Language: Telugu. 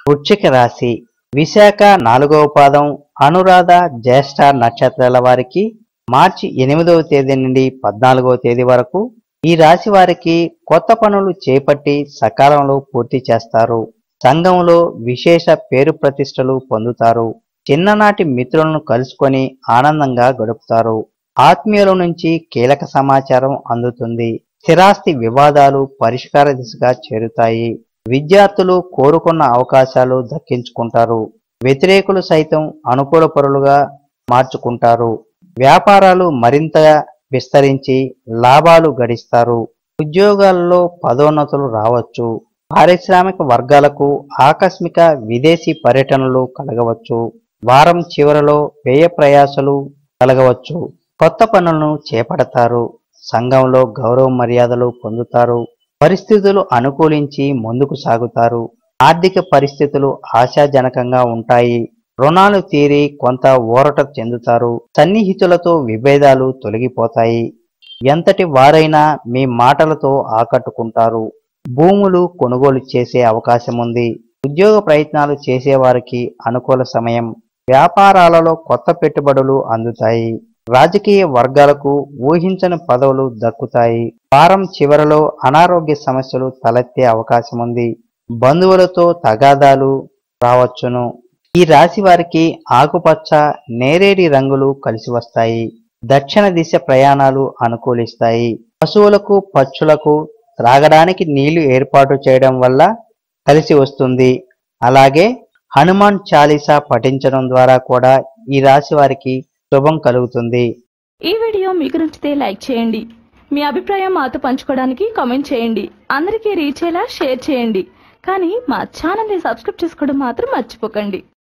వృశ్చిక రాశి విశాఖ నాలుగవ పాదం అనురాధ జ్యేష్ఠ నక్షత్రాల వారికి మార్చి ఎనిమిదవ తేదీ నుండి పద్నాలుగవ తేదీ వరకు ఈ రాశి వారికి కొత్త పనులు చేపట్టి సకాలంలో పూర్తి చేస్తారు సంఘంలో విశేష పేరు ప్రతిష్టలు పొందుతారు చిన్ననాటి మిత్రులను కలుసుకొని ఆనందంగా గడుపుతారు ఆత్మీయుల నుంచి కీలక సమాచారం అందుతుంది స్థిరాస్తి వివాదాలు పరిష్కార దిశగా చేరుతాయి విద్యార్థులు కోరుకున్న అవకాశాలు దక్కించుకుంటారు వ్యతిరేకులు సైతం అనుకూల పరులుగా మార్చుకుంటారు వ్యాపారాలు మరింత విస్తరించి లాభాలు గడిస్తారు ఉద్యోగాల్లో పదోన్నతులు రావచ్చు పారిశ్రామిక వర్గాలకు ఆకస్మిక విదేశీ పర్యటనలు కలగవచ్చు వారం చివరలో వ్యయ ప్రయాసలు కలగవచ్చు కొత్త పనులను చేపడతారు సంఘంలో గౌరవ మర్యాదలు పొందుతారు పరిస్థితులు అనుకూలించి ముందుకు సాగుతారు ఆర్థిక పరిస్థితులు ఆశాజనకంగా ఉంటాయి రుణాలు తీరి కొంత ఊరట చెందుతారు సన్నిహితులతో విభేదాలు తొలగిపోతాయి ఎంతటి వారైనా మీ మాటలతో ఆకట్టుకుంటారు భూములు కొనుగోలు చేసే అవకాశం ఉంది ఉద్యోగ ప్రయత్నాలు చేసేవారికి అనుకూల సమయం వ్యాపారాలలో కొత్త పెట్టుబడులు అందుతాయి రాజకీయ వర్గాలకు ఊహించని పదవులు దక్కుతాయి వారం చివరలో అనారోగ్య సమస్యలు తలెత్తే అవకాశం ఉంది బంధువులతో తగాదాలు రావచ్చును ఈ రాశి వారికి ఆకుపచ్చ నేరేడి రంగులు కలిసి వస్తాయి దక్షిణ దిశ ప్రయాణాలు అనుకూలిస్తాయి పశువులకు పచ్చులకు త్రాగడానికి నీళ్లు ఏర్పాటు చేయడం వల్ల కలిసి వస్తుంది అలాగే హనుమాన్ చాలీసా పఠించడం ద్వారా కూడా ఈ రాశి వారికి శుభం కలుగుతుంది ఈ వీడియో మీకు నచ్చితే లైక్ చేయండి మీ అభిప్రాయం మాతో పంచుకోవడానికి కామెంట్ చేయండి అందరికీ రీచ్ అయ్యేలా షేర్ చేయండి కానీ మా ఛానల్ని సబ్స్క్రైబ్ చేసుకోవడం మాత్రం మర్చిపోకండి